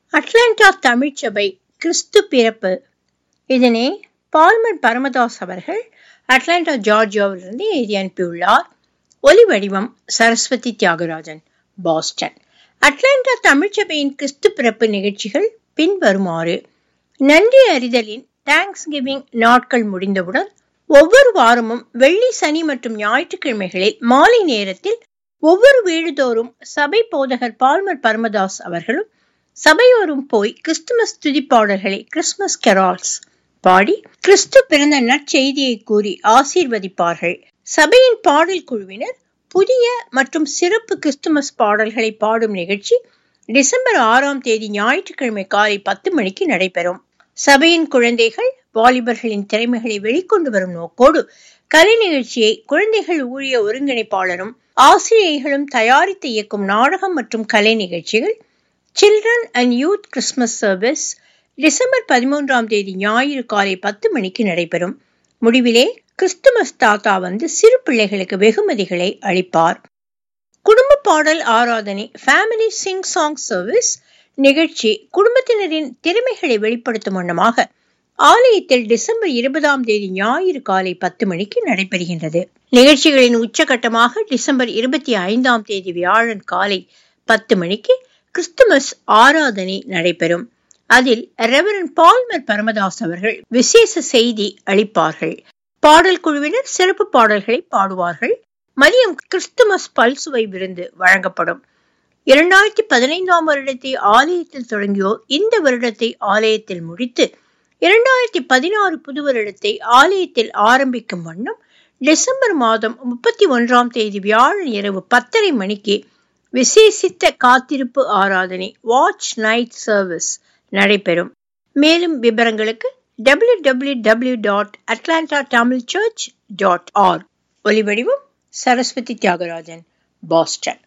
Atlanta தமிழ்ச்சபை கிறிஸ்து பிறப்பு இதனை Palmer Paramadas அவர்கள் அட்லாண்டா ஜார்ஜியாவிலிருந்து எழுதி அனுப்பியுள்ளார் ஒலி வடிவம் சரஸ்வதி தியாகராஜன் பாஸ்டன் அட்லாண்டா தமிழ்ச்சபையின் கிறிஸ்து பிறப்பு நிகழ்ச்சிகள் பின்வருமாறு நன்றி அறிதலின் தேங்க்ஸ் கிவிங் நாட்கள் முடிந்தவுடன் ஒவ்வொரு வாரமும் வெள்ளி சனி மற்றும் ஞாயிற்றுக்கிழமைகளில் மாலை நேரத்தில் ஒவ்வொரு வீடுதோறும் சபை போதகர் பால்மர் பரமதாஸ் அவர்களும் சபையோரும் போய் கிறிஸ்துமஸ் துதிப்பாடல்களை கிறிஸ்துமஸ் கெரால்ஸ் பாடி கிறிஸ்து பிறந்த நற்செய்தியை கூறி ஆசீர்வதிப்பார்கள் சபையின் பாடல் குழுவினர் புதிய மற்றும் சிறப்பு கிறிஸ்துமஸ் பாடல்களை பாடும் நிகழ்ச்சி டிசம்பர் ஆறாம் தேதி ஞாயிற்றுக்கிழமை காலை பத்து மணிக்கு நடைபெறும் சபையின் குழந்தைகள் வாலிபர்களின் திறமைகளை வெளிக்கொண்டு வரும் நோக்கோடு கலை நிகழ்ச்சியை குழந்தைகள் ஊழிய ஒருங்கிணைப்பாளரும் ஆசிரியர்களும் தயாரித்து இயக்கும் நாடகம் மற்றும் கலை நிகழ்ச்சிகள் children and youth Christmas service December பதிமூன்றாம் தேதி ஞாயிறு காலை பத்து மணிக்கு நடைபெறும் முடிவிலே கிறிஸ்துமஸ் தாத்தா வந்து சிறு பிள்ளைகளுக்கு வெகுமதிகளை அளிப்பார் குடும்ப பாடல் ஆராதனை ஃபேமிலி சிங் சாங் சர்வீஸ் நிகழ்ச்சி குடும்பத்தினரின் திறமைகளை வெளிப்படுத்தும் வண்ணமாக ஆலயத்தில் டிசம்பர் இருபதாம் தேதி ஞாயிறு காலை பத்து மணிக்கு நடைபெறுகின்றது நிகழ்ச்சிகளின் உச்சகட்டமாக டிசம்பர் இருபத்தி ஐந்தாம் தேதி வியாழன் காலை பத்து மணிக்கு கிறிஸ்துமஸ் ஆராதனை நடைபெறும் அதில் ரெவரன் பால்மர் பரமதாஸ் அவர்கள் விசேஷ செய்தி அளிப்பார்கள் பாடல் குழுவினர் சிறப்பு பாடல்களை பாடுவார்கள் மதியம் கிறிஸ்துமஸ் பல்சுவை விருந்து வழங்கப்படும் இரண்டாயிரத்தி பதினைந்தாம் வருடத்தை ஆலயத்தில் தொடங்கியோர் இந்த வருடத்தை ஆலயத்தில் முடித்து இரண்டாயிரத்தி பதினாறு புது வருடத்தை ஆலயத்தில் ஆரம்பிக்கும் வண்ணம் டிசம்பர் மாதம் முப்பத்தி ஒன்றாம் தேதி வியாழன் இரவு பத்தரை மணிக்கு விசேஷித்த காத்திருப்பு ஆராதனை வாட்ச் நைட் சர்வீஸ் நடைபெறும் மேலும் விவரங்களுக்கு W W W dot Atlanta Tamil church dot org ஒலிவடிவம் சரஸ்வதி தியாகராஜன் பாஸ்டன்